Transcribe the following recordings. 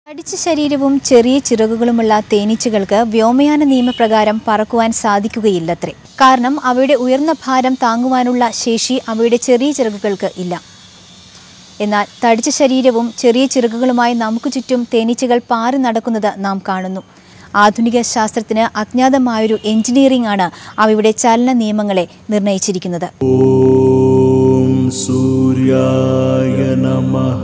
തടിച്ച ശരീരവും ചെറിയ ചിറകുകളുമുള്ള തേനീച്ചകൾക്ക് വ്യോമയാന നിയമപ്രകാരം പറക്കുവാൻ സാധിക്കുകയില്ലത്രേ കാരണം അവയുടെ ഉയർന്ന ഭാരം താങ്ങുവാനുള്ള ശേഷി അവയുടെ ചെറിയ ചിറകുകൾക്ക് ഇല്ല എന്നാൽ തടിച്ച ശരീരവും ചെറിയ ചിറകുകളുമായി നമുക്ക് ചുറ്റും തേനീച്ചകൾ പാറി നടക്കുന്നത് നാം കാണുന്നു ആധുനിക ശാസ്ത്രത്തിന് അജ്ഞാതമായൊരു എഞ്ചിനീയറിംഗ് ആണ് അവയുടെ ചലന നിയമങ്ങളെ നിർണയിച്ചിരിക്കുന്നത് ॐ सूर्याय नमः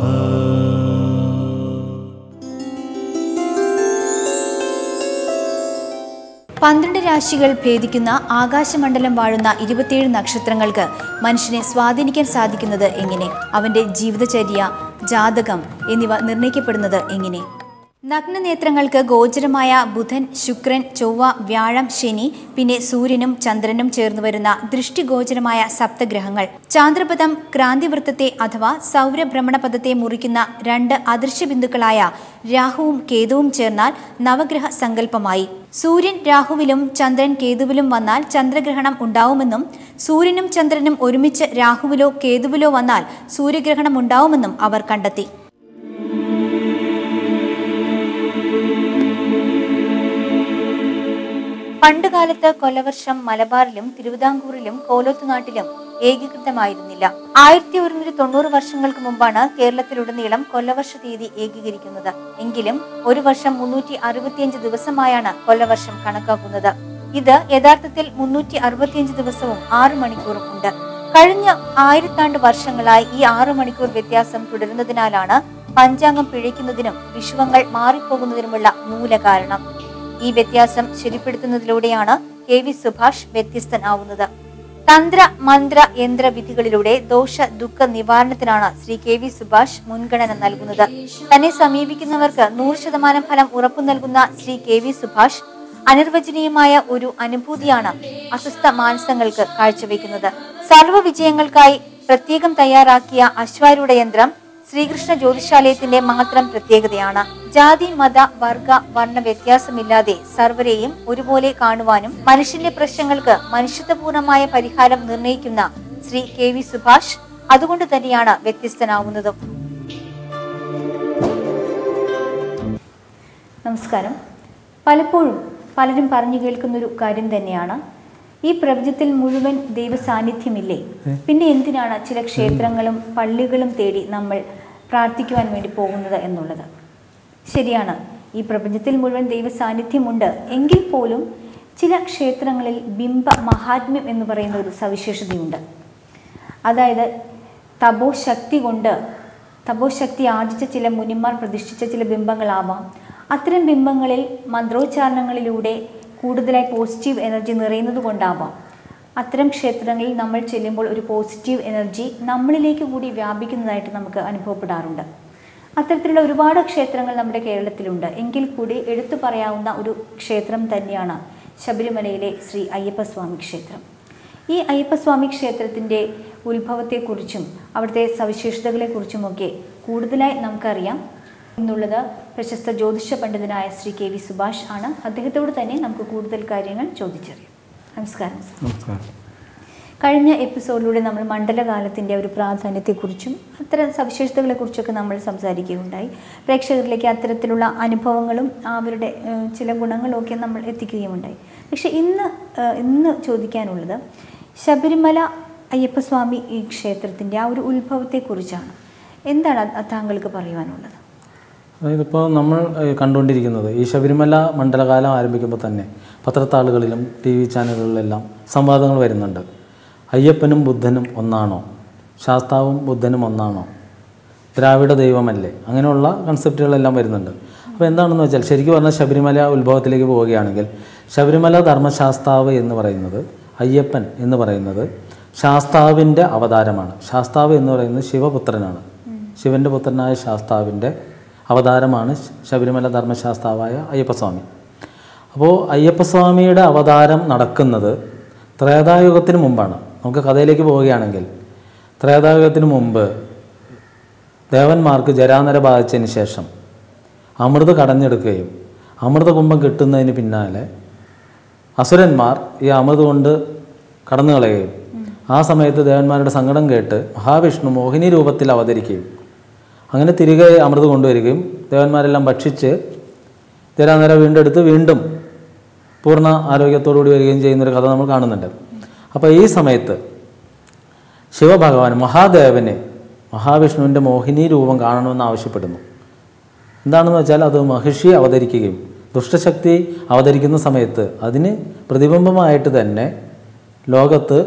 പന്ത്രണ്ട് രാശികൾ ഭേദിക്കുന്ന ആകാശമണ്ഡലം വാഴുന്ന ഇരുപത്തിയേഴ് നക്ഷത്രങ്ങൾക്ക് മനുഷ്യനെ സ്വാധീനിക്കാൻ സാധിക്കുന്നത് എങ്ങനെ അവന്റെ ജീവിതചര്യ ജാതകം എന്നിവ നിർണ്ണയിക്കപ്പെടുന്നത് എങ്ങനെ നഗ്നനേത്രങ്ങൾക്ക് ഗോചരമായ ബുധൻ ശുക്രൻ ചൊവ്വ വ്യാഴം ശനി പിന്നെ സൂര്യനും ചന്ദ്രനും ചേർന്ന് വരുന്ന ദൃഷ്ടിഗോചരമായ സപ്തഗ്രഹങ്ങൾ ചാന്ദ്രപഥം ക്രാന്തിവൃത്തത്തെ അഥവാ സൗരഭ്രമണപഥത്തെ മുറിക്കുന്ന രണ്ട് അദൃശ്യ ബിന്ദുക്കളായ രാഹുവും കേതുവും ചേർന്നാൽ നവഗ്രഹ സങ്കല്പമായി സൂര്യൻ രാഹുവിലും ചന്ദ്രൻ കേതുവിലും വന്നാൽ ചന്ദ്രഗ്രഹണം ഉണ്ടാവുമെന്നും സൂര്യനും ചന്ദ്രനും ഒരുമിച്ച് രാഹുവിലോ കേതുവിലോ വന്നാൽ സൂര്യഗ്രഹണം ഉണ്ടാവുമെന്നും അവർ കണ്ടെത്തി പണ്ടുകാലത്ത് കൊല്ലവർഷം മലബാറിലും തിരുവിതാംകൂറിലും കോലോത്തുനാട്ടിലും ഏകീകൃതമായിരുന്നില്ല ആയിരത്തി ഒരുന്നൂറ്റി തൊണ്ണൂറ് വർഷങ്ങൾക്ക് മുമ്പാണ് കേരളത്തിലുടനീളം കൊല്ലവർഷ തീയതി ഏകീകരിക്കുന്നത് എങ്കിലും ഒരു വർഷം മുന്നൂറ്റി അറുപത്തിയഞ്ച് ദിവസമായാണ് കൊല്ലവർഷം കണക്കാക്കുന്നത് ഇത് യഥാർത്ഥത്തിൽ മുന്നൂറ്റി അറുപത്തിയഞ്ച് ദിവസവും ആറ് മണിക്കൂറും ഉണ്ട് കഴിഞ്ഞ ആയിരത്താണ്ട് വർഷങ്ങളായി ഈ ആറു മണിക്കൂർ വ്യത്യാസം തുടരുന്നതിനാലാണ് പഞ്ചാംഗം പിഴയ്ക്കുന്നതിനും വിഷുവങ്ങൾ മാറിപ്പോകുന്നതിനുമുള്ള മൂല കാരണം ഈ വ്യത്യാസം ശരിപ്പെടുത്തുന്നതിലൂടെയാണ് കെ വി സുഭാഷ് വ്യത്യസ്തനാവുന്നത് തന്ത്ര മന്ത്ര യന്ത്ര വിധികളിലൂടെ ദോഷ ദുഃഖ നിവാരണത്തിനാണ് ശ്രീ കെ വി സുഭാഷ് മുൻഗണന നൽകുന്നത് തന്നെ സമീപിക്കുന്നവർക്ക് നൂറ് ശതമാനം ഫലം ഉറപ്പു നൽകുന്ന ശ്രീ കെ വി സുഭാഷ് അനിർവചനീയമായ ഒരു അനുഭൂതിയാണ് അസ്വസ്ഥ മാനസങ്ങൾക്ക് കാഴ്ചവെക്കുന്നത് സർവ്വ വിജയങ്ങൾക്കായി പ്രത്യേകം തയ്യാറാക്കിയ അശ്വാരൂഢ യന്ത്രം ശ്രീകൃഷ്ണ ജ്യോതിഷാലയത്തിന്റെ മാത്രം പ്രത്യേകതയാണ് ജാതി മത വർഗ വർണ്ണ വ്യത്യാസമില്ലാതെ സർവരെയും ഒരുപോലെ കാണുവാനും മനുഷ്യന്റെ പ്രശ്നങ്ങൾക്ക് മനുഷ്യത്വപൂർണമായ പരിഹാരം നിർണയിക്കുന്ന ശ്രീ കെ വി സുഭാഷ് അതുകൊണ്ട് തന്നെയാണ് വ്യത്യസ്തനാവുന്നതും നമസ്കാരം പലപ്പോഴും പലരും പറഞ്ഞു കേൾക്കുന്നൊരു കാര്യം തന്നെയാണ് ഈ പ്രപഞ്ചത്തിൽ മുഴുവൻ ദൈവ സാന്നിധ്യമില്ലേ പിന്നെ എന്തിനാണ് ചില ക്ഷേത്രങ്ങളും പള്ളികളും തേടി നമ്മൾ പ്രാർത്ഥിക്കുവാൻ വേണ്ടി പോകുന്നത് എന്നുള്ളത് ശരിയാണ് ഈ പ്രപഞ്ചത്തിൽ മുഴുവൻ ദൈവ സാന്നിധ്യമുണ്ട് എങ്കിൽ പോലും ചില ക്ഷേത്രങ്ങളിൽ ബിംബ മഹാത്മ്യം എന്ന് പറയുന്ന ഒരു സവിശേഷതയുണ്ട് അതായത് തപോശക്തി കൊണ്ട് തപോശക്തി ആർജിച്ച ചില മുനിമാർ പ്രതിഷ്ഠിച്ച ചില ബിംബങ്ങളാവാം അത്തരം ബിംബങ്ങളിൽ മന്ത്രോച്ചാരണങ്ങളിലൂടെ കൂടുതലായി പോസിറ്റീവ് എനർജി നിറയുന്നത് കൊണ്ടാവാം അത്തരം ക്ഷേത്രങ്ങളിൽ നമ്മൾ ചെല്ലുമ്പോൾ ഒരു പോസിറ്റീവ് എനർജി നമ്മളിലേക്ക് കൂടി വ്യാപിക്കുന്നതായിട്ട് നമുക്ക് അനുഭവപ്പെടാറുണ്ട് അത്തരത്തിലുള്ള ഒരുപാട് ക്ഷേത്രങ്ങൾ നമ്മുടെ കേരളത്തിലുണ്ട് എങ്കിൽ കൂടി എടുത്തു പറയാവുന്ന ഒരു ക്ഷേത്രം തന്നെയാണ് ശബരിമലയിലെ ശ്രീ അയ്യപ്പസ്വാമി ക്ഷേത്രം ഈ അയ്യപ്പസ്വാമി ക്ഷേത്രത്തിൻ്റെ ഉത്ഭവത്തെക്കുറിച്ചും അവിടുത്തെ സവിശേഷതകളെക്കുറിച്ചുമൊക്കെ കൂടുതലായി നമുക്കറിയാം എന്നുള്ളത് പ്രശസ്ത ജ്യോതിഷ പണ്ഡിതനായ ശ്രീ കെ വി സുഭാഷ് ആണ് അദ്ദേഹത്തോട് തന്നെ നമുക്ക് കൂടുതൽ കാര്യങ്ങൾ ചോദിച്ചറിയാം നമസ്കാരം സർ. നമസ്കാരം കഴിഞ്ഞ എപ്പിസോഡിലൂടെ നമ്മൾ മണ്ഡലകാലത്തിൻ്റെ ഒരു പ്രാധാന്യത്തെക്കുറിച്ചും അത്തരം സവിശേഷതകളെക്കുറിച്ചൊക്കെ നമ്മൾ സംസാരിക്കുകയുണ്ടായി പ്രേക്ഷകരിലേക്ക് അത്തരത്തിലുള്ള അനുഭവങ്ങളും അവരുടെ ഏഹ്, ചില ഗുണങ്ങളും ഒക്കെ നമ്മൾ എത്തിക്കുകയുണ്ടായി പക്ഷേ ഇന്ന് ഏഹ്, ഇന്ന് ചോദിക്കാനുള്ളത് ശബരിമല അയ്യപ്പസ്വാമി ഈ ക്ഷേത്രത്തിൻ്റെ ആ ഒരു ഉത്ഭവത്തെക്കുറിച്ചാണ് എന്താണ് അത് താങ്കൾക്ക് പറയുവാനുള്ളത് അതായത് ഇപ്പോൾ നമ്മൾ ഏഹ്, കണ്ടുകൊണ്ടിരിക്കുന്നത് ഈ ശബരിമല മണ്ഡലകാലം ആരംഭിക്കുമ്പോൾ തന്നെ പത്രത്താളുകളിലും ടി വി ചാനലുകളിലെല്ലാം സംവാദങ്ങൾ വരുന്നുണ്ട് അയ്യപ്പനും ബുദ്ധനും ഒന്നാണോ ശാസ്താവും ബുദ്ധനും ഒന്നാണോ ദ്രാവിഡ ദൈവമല്ലേ അങ്ങനെയുള്ള കൺസെപ്റ്റുകളെല്ലാം വരുന്നുണ്ട് അപ്പോൾ എന്താണെന്ന് വെച്ചാൽ ശരിക്കും പറഞ്ഞാൽ ശബരിമല ഉത്ഭവത്തിലേക്ക് പോവുകയാണെങ്കിൽ ശബരിമല ധർമ്മശാസ്താവ് എന്ന് പറയുന്നത് അയ്യപ്പൻ എന്ന് പറയുന്നത് ശാസ്താവിൻ്റെ അവതാരമാണ് ശാസ്താവ് എന്ന് പറയുന്നത് ശിവപുത്രനാണ് ശിവൻ്റെ പുത്രനായ ശാസ്താവിൻ്റെ അവതാരമാണ് ശബരിമല ധർമ്മശാസ്താവായ അയ്യപ്പസ്വാമി അപ്പോൾ അയ്യപ്പസ്വാമിയുടെ അവതാരം നടക്കുന്നത് ത്രേതായുഗത്തിന് മുമ്പാണ് നമുക്ക് കഥയിലേക്ക് പോവുകയാണെങ്കിൽ ത്രേതായുഗത്തിന് മുമ്പ് ദേവന്മാർക്ക് ജരാനര ബാധിച്ചതിന് ശേഷം അമൃത് കടഞ്ഞെടുക്കുകയും അമൃതകുംഭം കിട്ടുന്നതിന് പിന്നാലെ അസുരന്മാർ ഈ അമൃത് കൊണ്ട് കടന്നു കളയുകയും ആ സമയത്ത് ദേവന്മാരുടെ സങ്കടം കേട്ട് മഹാവിഷ്ണു മോഹിനി രൂപത്തിൽ അവതരിക്കുകയും അങ്ങനെ തിരികെ അമൃത് കൊണ്ടുവരികയും ദേവന്മാരെല്ലാം ഭക്ഷിച്ച് തീരാനേരം വീണ്ടും എടുത്ത് വീണ്ടും പൂർണ്ണ ആരോഗ്യത്തോടുകൂടി വരികയും ചെയ്യുന്നൊരു കഥ നമ്മൾ കാണുന്നുണ്ട് അപ്പോൾ ഈ സമയത്ത് ശിവഭഗവാൻ മഹാദേവനെ മഹാവിഷ്ണുവിൻ്റെ മോഹിനി രൂപം കാണണമെന്ന് ആവശ്യപ്പെടുന്നു എന്താണെന്ന് വെച്ചാൽ അത് മഹിഷി അവതരിക്കുകയും ദുഷ്ടശക്തി അവതരിക്കുന്ന സമയത്ത് അതിന് പ്രതിബിംബമായിട്ട് തന്നെ ലോകത്ത്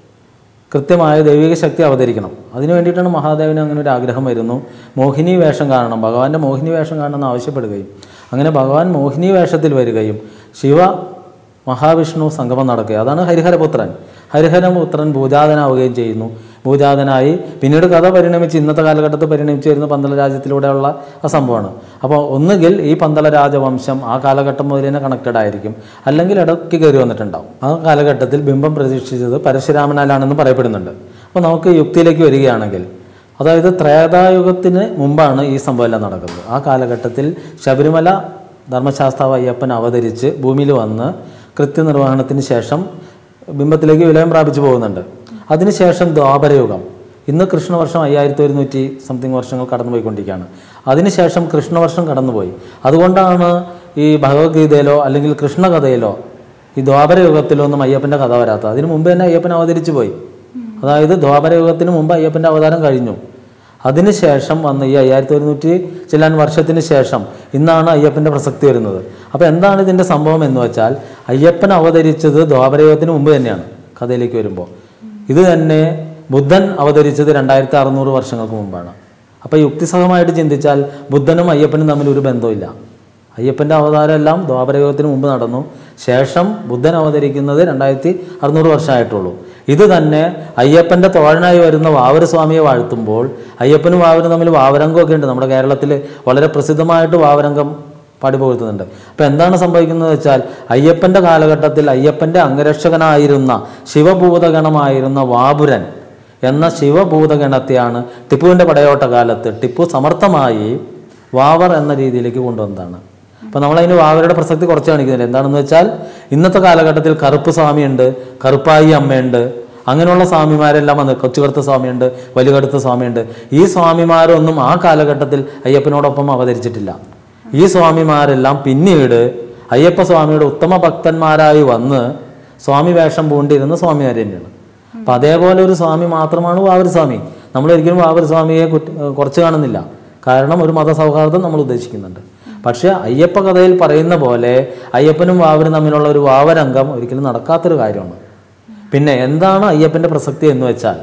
കൃത്യമായ ദൈവിക ശക്തി അവതരിക്കണം അതിനു വേണ്ടിയിട്ടാണ് മഹാദേവന് അങ്ങനെ ഒരു ആഗ്രഹം വരുന്നു മോഹിനി വേഷം കാണണം ഭഗവാന്റെ മോഹിനി വേഷം കാണണമെന്ന് ആവശ്യപ്പെടുകയും അങ്ങനെ ഭഗവാൻ മോഹിനി വേഷത്തിൽ വരികയും ശിവ മഹാവിഷ്ണു സംഗമം നടക്കുക അതാണ് ഹരിഹരപുത്രൻ ഹരിഹരപുത്രൻ ഭൂജാതനാവുകയും ചെയ്യുന്നു ഭൂജാതനായി പിന്നീട് കഥ പരിണമിച്ച് ഇന്നത്തെ കാലഘട്ടത്തിൽ പരിണമിച്ച് വരുന്ന പന്തള രാജ്യത്തിലൂടെയുള്ള ആ സംഭവമാണ് അപ്പോൾ ഒന്നുകിൽ ഈ പന്തള രാജവംശം ആ കാലഘട്ടം മുതൽ തന്നെ കണക്റ്റഡ് ആയിരിക്കും അല്ലെങ്കിൽ ഇടയ്ക്ക് കയറി വന്നിട്ടുണ്ടാവും ആ കാലഘട്ടത്തിൽ ബിംബം പ്രതീക്ഷിച്ചത് പരശുരാമനാലാണെന്ന് പറയപ്പെടുന്നുണ്ട് അപ്പോൾ നമുക്ക് യുക്തിയിലേക്ക് വരികയാണെങ്കിൽ അതായത് ത്രേതായുഗത്തിന് മുമ്പാണ് ഈ സംഭവമെല്ലാം നടക്കുന്നത് ആ കാലഘട്ടത്തിൽ ശബരിമല ധർമ്മശാസ്താവ് അയ്യപ്പൻ അവതരിച്ച് ഭൂമിയിൽ വന്ന് കൃത്യനിർവഹണത്തിന് ശേഷം ബിംബത്തിലേക്ക് വിലയം പ്രാപിച്ചു പോകുന്നുണ്ട് അതിനുശേഷം ദ്വാപരയുഗം ഇന്ന് കൃഷ്ണവർഷം അയ്യായിരത്തി ഒരുന്നൂറ്റി സംതിങ് വർഷങ്ങൾ കടന്നുപോയിക്കൊണ്ടിരിക്കുകയാണ് അതിനുശേഷം കൃഷ്ണവർഷം കടന്നുപോയി അതുകൊണ്ടാണ് ഈ ഭഗവത്ഗീതയിലോ അല്ലെങ്കിൽ കൃഷ്ണകഥയിലോ ഈ ദ്വാപരയുഗത്തിലോ ഒന്നും അയ്യപ്പൻ്റെ കഥ വരാത്തത് അതിന് മുമ്പ് തന്നെ അയ്യപ്പൻ അവതരിച്ചു പോയി അതായത് ദ്വാപരയുഗത്തിന് മുമ്പ് അയ്യപ്പൻ്റെ അവതാരം കഴിഞ്ഞു അതിനുശേഷം വന്ന് ഈ അയ്യായിരത്തി ഒരുന്നൂറ്റി ചില്ലാൻ വർഷത്തിന് ശേഷം ഇന്നാണ് അയ്യപ്പൻ്റെ പ്രസക്തി വരുന്നത് അപ്പോൾ എന്താണ് ഇതിൻ്റെ സംഭവം എന്ന് വെച്ചാൽ അയ്യപ്പൻ അവതരിച്ചത് ദ്വാപരയുഗത്തിന് മുമ്പ് തന്നെയാണ് കഥയിലേക്ക് വരുമ്പോൾ ഇത് തന്നെ ബുദ്ധൻ അവതരിച്ചത് രണ്ടായിരത്തി അറുന്നൂറ് വർഷങ്ങൾക്ക് മുമ്പാണ് അപ്പോൾ യുക്തിസഹമായിട്ട് ചിന്തിച്ചാൽ ബുദ്ധനും അയ്യപ്പനും തമ്മിൽ ഒരു ബന്ധമില്ല അയ്യപ്പൻ്റെ അവതാരം എല്ലാം ദ്വാപരയുഗത്തിന് മുമ്പ് നടന്നു ശേഷം ബുദ്ധൻ അവതരിക്കുന്നത് രണ്ടായിരത്തി അറുന്നൂറ് വർഷമായിട്ടുള്ളൂ ഇത് തന്നെ അയ്യപ്പൻ്റെ തോഴനായി വരുന്ന വാവര സ്വാമിയെ വാഴ്ത്തുമ്പോൾ അയ്യപ്പനും വാവരും തമ്മിൽ വാവരംഗമൊക്കെ ഉണ്ട് നമ്മുടെ കേരളത്തിൽ വളരെ പ്രസിദ്ധമായിട്ട് വാവരംഗം പാടിപ്പോകുന്നുണ്ട് അപ്പോൾ എന്താണ് സംഭവിക്കുന്നത് വെച്ചാൽ അയ്യപ്പൻ്റെ കാലഘട്ടത്തിൽ അയ്യപ്പൻ്റെ അംഗരക്ഷകനായിരുന്ന ശിവഭൂതഗണമായിരുന്ന വാപുരൻ എന്ന ശിവഭൂതഗണത്തെയാണ് ടിപ്പുവിൻ്റെ പടയോട്ട കാലത്ത് ടിപ്പു സമർത്ഥമായി വാവർ എന്ന രീതിയിലേക്ക് കൊണ്ടുവന്നതാണ് അപ്പോൾ നമ്മളതിന് വാവരുടെ പ്രസക്തി കുറച്ച് കാണിക്കുന്നില്ല എന്താണെന്ന് വെച്ചാൽ ഇന്നത്തെ കാലഘട്ടത്തിൽ കറുപ്പ് സ്വാമിയുണ്ട് കറുപ്പായി അമ്മയുണ്ട് അങ്ങനെയുള്ള സ്വാമിമാരെല്ലാം വന്ന് കൊച്ചുകടുത്ത സ്വാമിയുണ്ട് വലിയകടുത്ത സ്വാമിയുണ്ട് ഈ സ്വാമിമാരൊന്നും ആ കാലഘട്ടത്തിൽ അയ്യപ്പനോടൊപ്പം അവതരിച്ചിട്ടില്ല ഈ സ്വാമിമാരെല്ലാം പിന്നീട് അയ്യപ്പ സ്വാമിയുടെ ഉത്തമ ഭക്തന്മാരായി വന്ന് സ്വാമി വേഷം പൂണ്ടിരുന്ന സ്വാമിമാർ തന്നെയാണ് അപ്പം അതേപോലെ ഒരു സ്വാമി മാത്രമാണ് വാവൂർ സ്വാമി നമ്മൾ ഒരിക്കലും വാവൂർ സ്വാമിയെ കുറ്റ കുറച്ച് കാണുന്നില്ല കാരണം ഒരു മതസൗഹാർദ്ദം നമ്മൾ ഉദ്ദേശിക്കുന്നുണ്ട് പക്ഷേ അയ്യപ്പ കഥയിൽ പറയുന്ന പോലെ അയ്യപ്പനും വാവരും തമ്മിലുള്ള ഒരു വാവരംഗം ഒരിക്കലും നടക്കാത്തൊരു കാര്യമാണ് പിന്നെ എന്താണ് അയ്യപ്പൻ്റെ പ്രസക്തി എന്ന് വെച്ചാൽ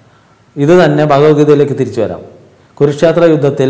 ഇത് തന്നെ ഭഗവത്ഗീതയിലേക്ക് തിരിച്ചു വരാം കുരുക്ഷേത്ര യുദ്ധത്തിൽ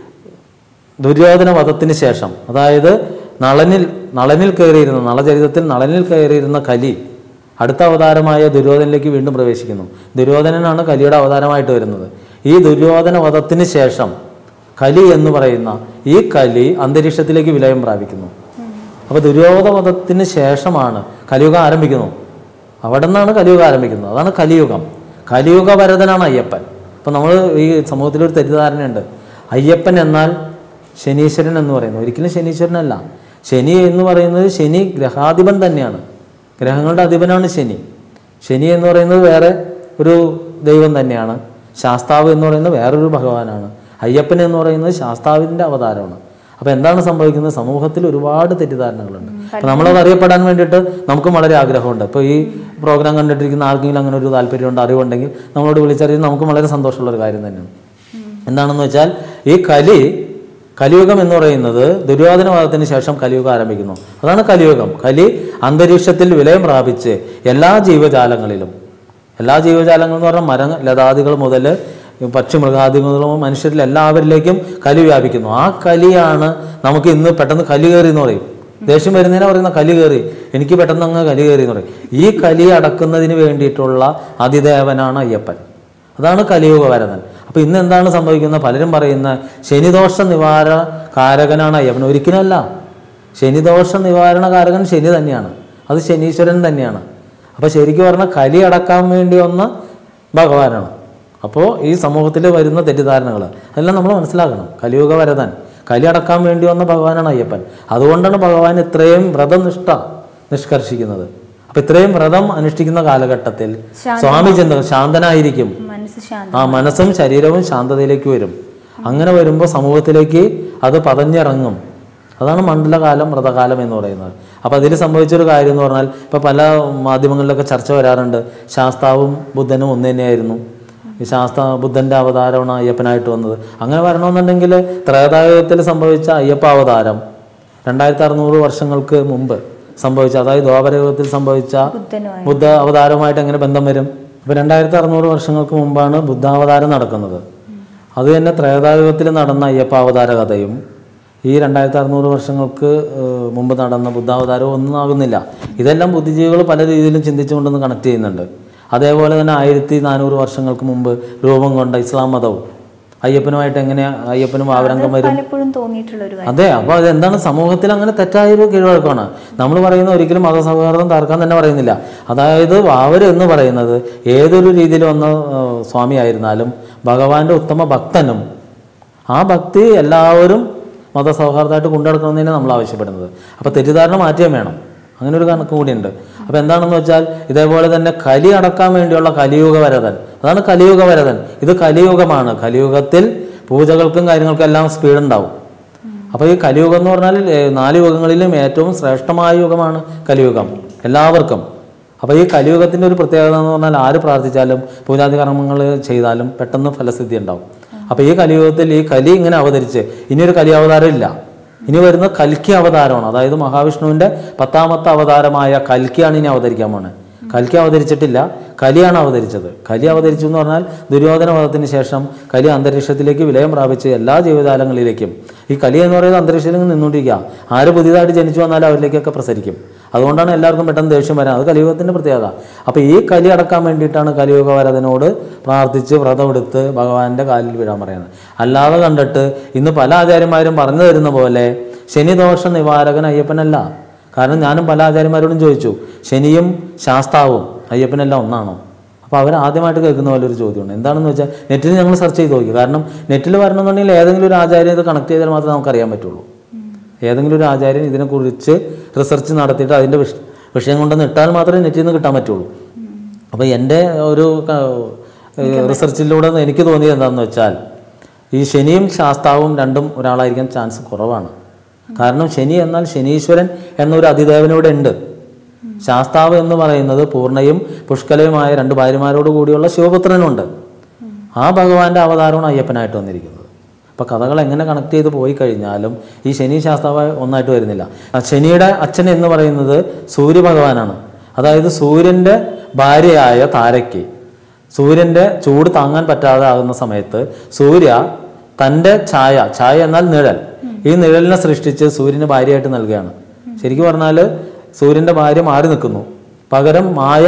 ദുര്യോധന വധത്തിന് ശേഷം അതായത് നളനിൽ നളനിൽ കയറിയിരുന്ന നളചരിതത്തിൽ നളനിൽ കയറിയിരുന്ന കലി അടുത്ത അവതാരമായ ദുര്യോധനിലേക്ക് വീണ്ടും പ്രവേശിക്കുന്നു ദുര്യോധനനാണ് കലിയുടെ അവതാരമായിട്ട് വരുന്നത് ഈ ദുര്യോധന വധത്തിന് ശേഷം കലി എന്ന് പറയുന്ന ഈ കലി അന്തരീക്ഷത്തിലേക്ക് വിലയം പ്രാപിക്കുന്നു അപ്പോൾ ദുര്യോധന വധത്തിന് ശേഷമാണ് കലിയുഗം ആരംഭിക്കുന്നു അവിടെ നിന്നാണ് കലിയുഗം ആരംഭിക്കുന്നത് അതാണ് കലിയുഗം കലിയുഗ വരദനാണ് അയ്യപ്പൻ അപ്പം നമ്മൾ ഈ സമൂഹത്തിലൊരു തെറ്റിദ്ധാരണയുണ്ട് അയ്യപ്പൻ എന്നാൽ ശനീശ്വരൻ എന്ന് പറയുന്നത് ഒരിക്കലും ശനീശ്വരനല്ല ശനി എന്ന് പറയുന്നത് ശനി ഗ്രഹാധിപൻ തന്നെയാണ് ഗ്രഹങ്ങളുടെ അധിപനാണ് ശനി ശനി എന്ന് പറയുന്നത് വേറെ ഒരു ദൈവം തന്നെയാണ് ശാസ്താവ് എന്ന് പറയുന്നത് വേറൊരു ഭഗവാനാണ് അയ്യപ്പൻ എന്ന് പറയുന്നത് ശാസ്താവിൻ്റെ അവതാരമാണ് അപ്പോൾ എന്താണ് സംഭവിക്കുന്നത് സമൂഹത്തിൽ ഒരുപാട് തെറ്റിദ്ധാരണകളുണ്ട് അപ്പോൾ നമ്മളത് അറിയപ്പെടാൻ വേണ്ടിയിട്ട് നമുക്കും വളരെ ആഗ്രഹമുണ്ട് ഇപ്പോൾ ഈ പ്രോഗ്രാം കണ്ടിട്ടിരിക്കുന്ന ആർക്കെങ്കിലും അങ്ങനെ ഒരു താല്പര്യമുണ്ട് അറിവുണ്ടെങ്കിൽ നമ്മളോട് വിളിച്ചറിയുന്നത് നമുക്കും വളരെ സന്തോഷമുള്ള ഒരു കാര്യം തന്നെയാണ് എന്താണെന്ന് വെച്ചാൽ ഈ കലി കലിയുഗം എന്ന് പറയുന്നത് ദുര്യോധനവാദത്തിന് ശേഷം കലിയുഗം ആരംഭിക്കുന്നു അതാണ് കലിയുഗം കലി അന്തരീക്ഷത്തിൽ വിലയം പ്രാപിച്ച് എല്ലാ ജീവജാലങ്ങളിലും എല്ലാ ജീവജാലങ്ങളും എന്ന് പറഞ്ഞാൽ മര ലതാദികൾ മുതൽ പക്ഷി മൃഗാദികളും മനുഷ്യരിൽ എല്ലാവരിലേക്കും കലി വ്യാപിക്കുന്നു ആ കലിയാണ് നമുക്ക് ഇന്ന് പെട്ടെന്ന് കലി കയറി എന്ന് പറയും ദേഷ്യം വരുന്നതിനെ പറയുന്ന കലി കയറി എനിക്ക് പെട്ടെന്ന് അങ്ങ് കലി കയറി എന്ന് പറയും ഈ കലി അടക്കുന്നതിന് വേണ്ടിയിട്ടുള്ള അതിദേവനാണ് അയ്യപ്പൻ അതാണ് കലിയുഗ വരദൻ അപ്പോൾ ഇന്ന് എന്താണ് സംഭവിക്കുന്നത് പലരും പറയുന്ന ശനിദോഷ നിവാരണ കാരകനാണ് അയ്യപ്പൻ ഒരിക്കലുമല്ല ശനിദോഷ നിവാരണ കാരകൻ ശനി തന്നെയാണ് അത് ശനീശ്വരൻ തന്നെയാണ് അപ്പോൾ ശരിക്കും പറഞ്ഞാൽ കലി അടക്കാൻ വേണ്ടി വന്ന ഭഗവാനാണ് അപ്പോൾ ഈ സമൂഹത്തിൽ വരുന്ന തെറ്റിദ്ധാരണകൾ അതെല്ലാം നമ്മൾ മനസ്സിലാക്കണം കലിയുഗ വരദൻ കലി അടക്കാൻ വേണ്ടി വന്ന ഭഗവാനാണ് അയ്യപ്പൻ അതുകൊണ്ടാണ് ഭഗവാൻ ഇത്രയും വ്രതനിഷ്ഠ നിഷ്കർഷിക്കുന്നത് അപ്പം ഇത്രയും വ്രതം അനുഷ്ഠിക്കുന്ന കാലഘട്ടത്തിൽ സ്വാമി ചിന്ത ശാന്തനായിരിക്കും മനസ്സ് ശാന്തി ആ മനസ്സും ശരീരവും ശാന്തതയിലേക്ക് വരും അങ്ങനെ വരുമ്പോൾ സമൂഹത്തിലേക്ക് അത് പതഞ്ഞിറങ്ങും അതാണ് മണ്ഡലകാലം വ്രതകാലം എന്ന് പറയുന്നത് അപ്പോൾ അതിൽ സംഭവിച്ചൊരു കാര്യം എന്ന് പറഞ്ഞാൽ ഇപ്പോൾ പല മാധ്യമങ്ങളിലൊക്കെ ചർച്ച വരാറുണ്ട് ശാസ്താവും ബുദ്ധനും ഒന്ന് തന്നെയായിരുന്നു ഈ ശാസ്ത ബുദ്ധൻ്റെ അവതാരമാണ് അയ്യപ്പനായിട്ട് വന്നത് അങ്ങനെ വരണമെന്നുണ്ടെങ്കിൽ ത്രേതായുഗത്തിൽ സംഭവിച്ച അയ്യപ്പ അവതാരം രണ്ടായിരത്തി അറുന്നൂറ് വർഷങ്ങൾക്ക് മുമ്പ് സംഭവിച്ച അതായത് ദ്വാപരയുഗത്തിൽ സംഭവിച്ച ബുദ്ധനുമായി ബുദ്ധ അവതാരവുമായിട്ട് എങ്ങനെ ബന്ധം വരും ഇപ്പോൾ രണ്ടായിരത്തി അറുന്നൂറ് വർഷങ്ങൾക്ക് മുമ്പാണ് ബുദ്ധാവതാരം നടക്കുന്നത് അത് തന്നെ ത്രേതായുഗത്തിൽ നടന്ന അയ്യപ്പ അവതാര കഥയും ഈ രണ്ടായിരത്തി അറുന്നൂറ് വർഷങ്ങൾക്ക് ഏഹ്, മുമ്പ് നടന്ന ബുദ്ധാവതാരവും ഒന്നും ആകുന്നില്ല ഇതെല്ലാം ബുദ്ധിജീവികൾ പല രീതിയിലും ചിന്തിച്ചുകൊണ്ടൊന്ന് കണക്ട് ചെയ്യുന്നുണ്ട് അതേപോലെ തന്നെ ആയിരത്തി നാനൂറ് വർഷങ്ങൾക്ക് മുമ്പ് രൂപം കൊണ്ട ഇസ്ലാം മതവും അയ്യപ്പനുമായിട്ട് എങ്ങനെ അയ്യപ്പനും ആവരംഗം വരും പലപ്പോഴും തോന്നിയിട്ടുള്ള ഒരു കാര്യം അതെ അപ്പോൾ അതെന്താണ് സമൂഹത്തിൽ അങ്ങനെ തെറ്റായൊരു കീഴ്വഴക്കമാണ് നമ്മൾ പറയുന്ന ഒരിക്കലും മതസൗഹാർദ്ദം തകർക്കാൻ തന്നെ പറയുന്നില്ല അതായത് വാവര് എന്ന് പറയുന്നത് ഏതൊരു രീതിയിൽ വന്ന ആ, സ്വാമിയായിരുന്നാലും ഭഗവാന്റെ ഉത്തമ ഭക്തനും ആ ഭക്തി എല്ലാവരും മതസൗഹാർദ്ദമായിട്ട് കൊണ്ടുനടക്കണമെന്ന് നമ്മൾ ആവശ്യപ്പെടുന്നത് അപ്പോൾ തെറ്റിദ്ധാരണ മാറ്റിയാൽ വേണം അങ്ങനെ ഒരു കണക്ക് കൂടിയുണ്ട് അപ്പോൾ എന്താണെന്ന് വെച്ചാൽ ഇതേപോലെ തന്നെ കലി അടക്കാൻ വേണ്ടിയുള്ള കലിയുഗ വരതൻ അതാണ് കലിയുഗ വരതൻ ഇത് കലിയുഗമാണ് കലിയുഗത്തിൽ പൂജകൾക്കും കാര്യങ്ങൾക്കും എല്ലാം സ്പീഡ് ഉണ്ടാവും അപ്പോൾ ഈ കലിയുഗം എന്ന് പറഞ്ഞാൽ ഏ, നാല് യുഗങ്ങളിലും ഏറ്റവും ശ്രേഷ്ഠമായ യുഗമാണ് കലിയുഗം എല്ലാവർക്കും അപ്പോൾ ഈ കലിയുഗത്തിൻ്റെ ഒരു പ്രത്യേകത എന്ന് പറഞ്ഞാൽ ആര് പ്രാർത്ഥിച്ചാലും പൂജാതി കർമ്മങ്ങൾ ചെയ്താലും പെട്ടെന്ന് ഫലസിദ്ധി ഉണ്ടാവും അപ്പോൾ ഈ കലിയുഗത്തിൽ ഈ കലി ഇങ്ങനെ അവതരിച്ച് ഇനിയൊരു കലി അവതാരം ഇല്ല ഇനി വരുന്ന കൽക്കി അവതാരമാണ് അതായത് മഹാവിഷ്ണുവിൻ്റെ പത്താമത്തെ അവതാരമായ കൽക്കിയാണ് ഇനി അവതരിക്കാൻ പോണത് കൽക്കി അവതരിച്ചിട്ടില്ല കലിയാണ് അവതരിച്ചത് കലി അവതരിച്ചു എന്ന് പറഞ്ഞാൽ ദുര്യോധന വധത്തിന് ശേഷം കലി അന്തരീക്ഷത്തിലേക്ക് വിലയം പ്രാപിച്ച് എല്ലാ ജീവജാലങ്ങളിലേക്കും ഈ കലി എന്ന് പറയുന്നത് അന്തരീക്ഷത്തിൽ ഇങ്ങനെ നിന്നുകൊണ്ടിരിക്കുക ആര് പുതിയതായിട്ട് ജനിച്ചു വന്നാലും അവരിലേക്കൊക്കെ പ്രസരിക്കും അതുകൊണ്ടാണ് എല്ലാവർക്കും പെട്ടെന്ന് ദേഷ്യം വരാൻ അത് കലിയുഗത്തിൻ്റെ പ്രത്യേകത അപ്പോൾ ഈ കലി അടക്കാൻ വേണ്ടിയിട്ടാണ് കലിയുഗ വരദനോട് പ്രാർത്ഥിച്ച് വ്രതമെടുത്ത് ഭഗവാന്റെ കാലിൽ വീഴാൻ പറയുന്നത് അല്ലാതെ കണ്ടിട്ട് ഇന്ന് പല ആചാര്യന്മാരും പറഞ്ഞു തരുന്ന പോലെ ശനിദോഷ നിവാരകൻ അയ്യപ്പനല്ല കാരണം ഞാനും പല ആചാര്യന്മാരോടും ചോദിച്ചു ശനിയും ശാസ്താവും അയ്യപ്പനെല്ലാം ഒന്നാണോ അപ്പോൾ അവർ ആദ്യമായിട്ട് കേൾക്കുന്ന പോലെ ഒരു ചോദ്യമുണ്ട് എന്താണെന്ന് വെച്ചാൽ നെറ്റിൽ ഞങ്ങൾ സെർച്ച് ചെയ്ത് നോക്കി കാരണം നെറ്റിൽ വരണമെന്നുണ്ടെങ്കിൽ ഏതെങ്കിലും ഒരു ആചാര്യം ഇത് കണക്ട് ചെയ്താൽ മാത്രമേ നമുക്കറിയാൻ പറ്റുള്ളൂ ഏതെങ്കിലും ഒരു ആചാര്യൻ ഇതിനെക്കുറിച്ച് റിസർച്ച് നടത്തിയിട്ട് അതിൻ്റെ വിഷ വിഷയം കൊണ്ടൊന്ന് ഇട്ടാൽ മാത്രമേ നെറ്റിൽ നിന്ന് കിട്ടാൻ പറ്റുള്ളൂ അപ്പോൾ എൻ്റെ ഒരു ക- ഏഹ് റിസർച്ചിലൂടെ എനിക്ക് തോന്നിയത് എന്താണെന്ന് വെച്ചാൽ ഈ ശനിയും ശാസ്താവും രണ്ടും ഒരാളായിരിക്കാൻ ചാൻസ് കുറവാണ് കാരണം ശനി എന്നാൽ ശനീശ്വരൻ എന്നൊരു അതിദേവനൂടെ ഉണ്ട് ശാസ്താവ് എന്ന് പറയുന്നത് പൂർണ്ണയും പുഷ്കലയുമായ രണ്ട് ഭാര്യമാരോട് കൂടിയുള്ള ശിവപുത്രനുണ്ട് ആ ഭഗവാന്റെ അവതാരമാണ് അയ്യപ്പനായിട്ട് വന്നിരിക്കുന്നത് അപ്പോൾ കഥകൾ എങ്ങനെ കണക്ട് ചെയ്ത് പോയി കഴിഞ്ഞാലും ഈ ശനി ശാസ്താവ് ഒന്നായിട്ട് വരുന്നില്ല ആ ശനിയുടെ അച്ഛൻ എന്ന് പറയുന്നത് സൂര്യഭഗവാനാണ് അതായത് സൂര്യൻ്റെ ഭാര്യയായ താരയ്ക്ക് സൂര്യൻ്റെ ചൂട് താങ്ങാൻ പറ്റാതെ ആകുന്ന സമയത്ത് സൂര്യ തൻ്റെ ഛായ ഛായ എന്നാൽ നിഴൽ ഈ നിഴലിനെ സൃഷ്ടിച്ച് സൂര്യന് ഭാര്യയായിട്ട് നൽകുകയാണ് ശരിക്കും പറഞ്ഞാൽ സൂര്യൻ്റെ ഭാര്യ മാറി നിൽക്കുന്നു പകരം മായ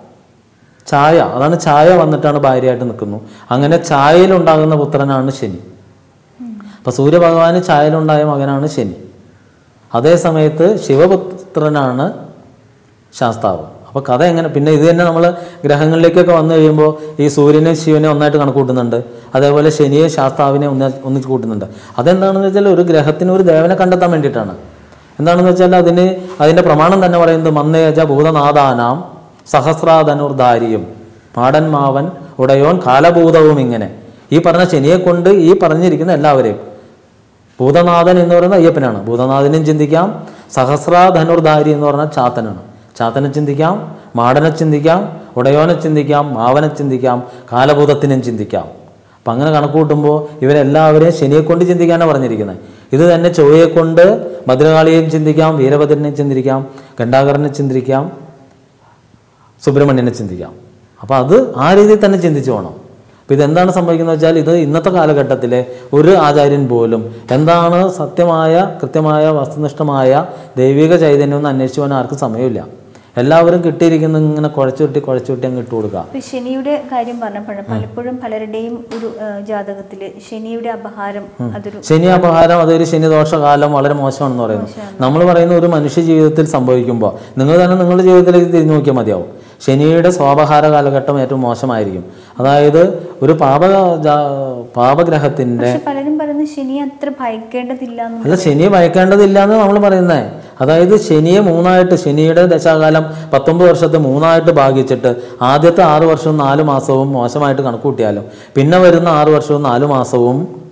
ഛായ അതാണ് ഛായ വന്നിട്ടാണ് ഭാര്യയായിട്ട് നിൽക്കുന്നു അങ്ങനെ ഛായയിലുണ്ടാകുന്ന പുത്രനാണ് ശനി അപ്പൊ സൂര്യഭഗവാന് ഛായയിലുണ്ടായ മകനാണ് ശനി അതേ സമയത്ത് ശിവപുത്രനാണ് ശാസ്താവ് അപ്പോൾ കഥ എങ്ങനെ പിന്നെ ഇത് തന്നെ നമ്മൾ ഗ്രഹങ്ങളിലേക്കൊക്കെ വന്നു കഴിയുമ്പോൾ ഈ സൂര്യനെ ശിവനെ ഒന്നായിട്ട് കണക്ക് കൂട്ടുന്നുണ്ട് അതേപോലെ ശനിയെ ശാസ്താവിനെ ഒന്ന ഒന്നിച്ച് കൂട്ടുന്നുണ്ട് അതെന്താണെന്ന് വെച്ചാൽ ഒരു ഗ്രഹത്തിന് ഒരു ദേവനെ കണ്ടെത്താൻ വേണ്ടിയിട്ടാണ് എന്താണെന്ന് വെച്ചാൽ അതിന് അതിൻ്റെ പ്രമാണം തന്നെ പറയുന്നത് മന്നേജ ഭൂതനാഥാനാം സഹസ്രാധനുർധാരിയും മാടൻ മാവൻ ഉടയോൻ കാലഭൂതവും ഇങ്ങനെ ഈ പറഞ്ഞ ശനിയെ കൊണ്ട് ഈ പറഞ്ഞിരിക്കുന്ന എല്ലാവരെയും ഭൂതനാഥൻ എന്ന് പറയുന്നത് അയ്യപ്പനാണ് ഭൂതനാഥനെയും ചിന്തിക്കാം സഹസ്രാധനുർധാരി എന്ന് പറഞ്ഞാൽ ചാത്തനാണ് ചാത്തനെ ചിന്തിക്കാം മാടനെ ചിന്തിക്കാം ഉടയോനെ ചിന്തിക്കാം മാവനെ ചിന്തിക്കാം കാലഭൂതത്തിനെയും ചിന്തിക്കാം അപ്പം അങ്ങനെ കണക്ക് കൂട്ടുമ്പോൾ ഇവരെല്ലാവരെയും ശനിയെ കൊണ്ട് ചിന്തിക്കാനാണ് പറഞ്ഞിരിക്കുന്നത് ഇത് തന്നെ ചൊവ്വയെ കൊണ്ട് ഭദ്രകാളിയെയും ചിന്തിക്കാം വീരഭദ്രനെയും ചിന്തിക്കാം ഗണ്ടാകരനെ ചിന്തിക്കാം സുബ്രഹ്മണ്യനെ ചിന്തിക്കാം അപ്പോൾ അത് ആ രീതിയിൽ തന്നെ ചിന്തിച്ചു പോകണം അപ്പോൾ ഇതെന്താണ് സംഭവിക്കുന്നത് വെച്ചാൽ ഇത് ഇന്നത്തെ കാലഘട്ടത്തിലെ ഒരു ആചാര്യൻ പോലും എന്താണ് സത്യമായ കൃത്യമായ വസ്തുനിഷ്ഠമായ ദൈവിക ചൈതന്യം എന്ന് അന്വേഷിച്ചു പോകാൻ ആർക്കും സമയമില്ല എല്ലാവരും കിട്ടിയിരിക്കുന്ന ഇങ്ങനെ കുഴച്ചു കിട്ടി കുഴച്ചു കിട്ടി അങ്ങ് ഇട്ട് കൊടുക്കുക ഇപ്പൊ ശനിയുടെ കാര്യം പറഞ്ഞപ്പോഴും പലപ്പോഴും പലരുടെയും ഒരു ആ, ജാതകത്തില് ശനിയുടെ അപഹാരം അതൊരു ശനി അപഹാരം അതൊരു ശനിദോഷ കാലം വളരെ മോശമാണെന്ന് പറയുന്നു നമ്മൾ പറയുന്ന ഒരു മനുഷ്യ ജീവിതത്തിൽ സംഭവിക്കുമ്പോൾ നിങ്ങൾ തന്നെ നിങ്ങളുടെ ജീവിതത്തിലേക്ക് തിരിഞ്ഞു നോക്കിയാൽ മതിയാവും ശനിയുടെ സ്വാപഹാര കാലഘട്ടം ഏറ്റവും മോശമായിരിക്കും അതായത് ഒരു പാപ ജാ- പാപഗ്രഹത്തിൻ്റെ പക്ഷെ പലരും പറയുന്നത് ശനി അത്ര ഭയക്കേണ്ടതില്ല എന്ന് അല്ല ശനിയെ ഭയക്കേണ്ടതില്ല എന്ന് നമ്മൾ പറയുന്നത് അതായത് ശനിയെ മൂന്നായിട്ട് ശനിയുടെ ദശാകാലം പത്തൊമ്പത് വർഷത്തെ മൂന്നായിട്ട് ഭാഗിച്ചിട്ട് ആദ്യത്തെ ആറ് വർഷവും നാല് മാസവും മോശമായിട്ട് കണക്കൂട്ടിയാലും പിന്നെ വരുന്ന ആറ് വർഷവും നാല് മാസവും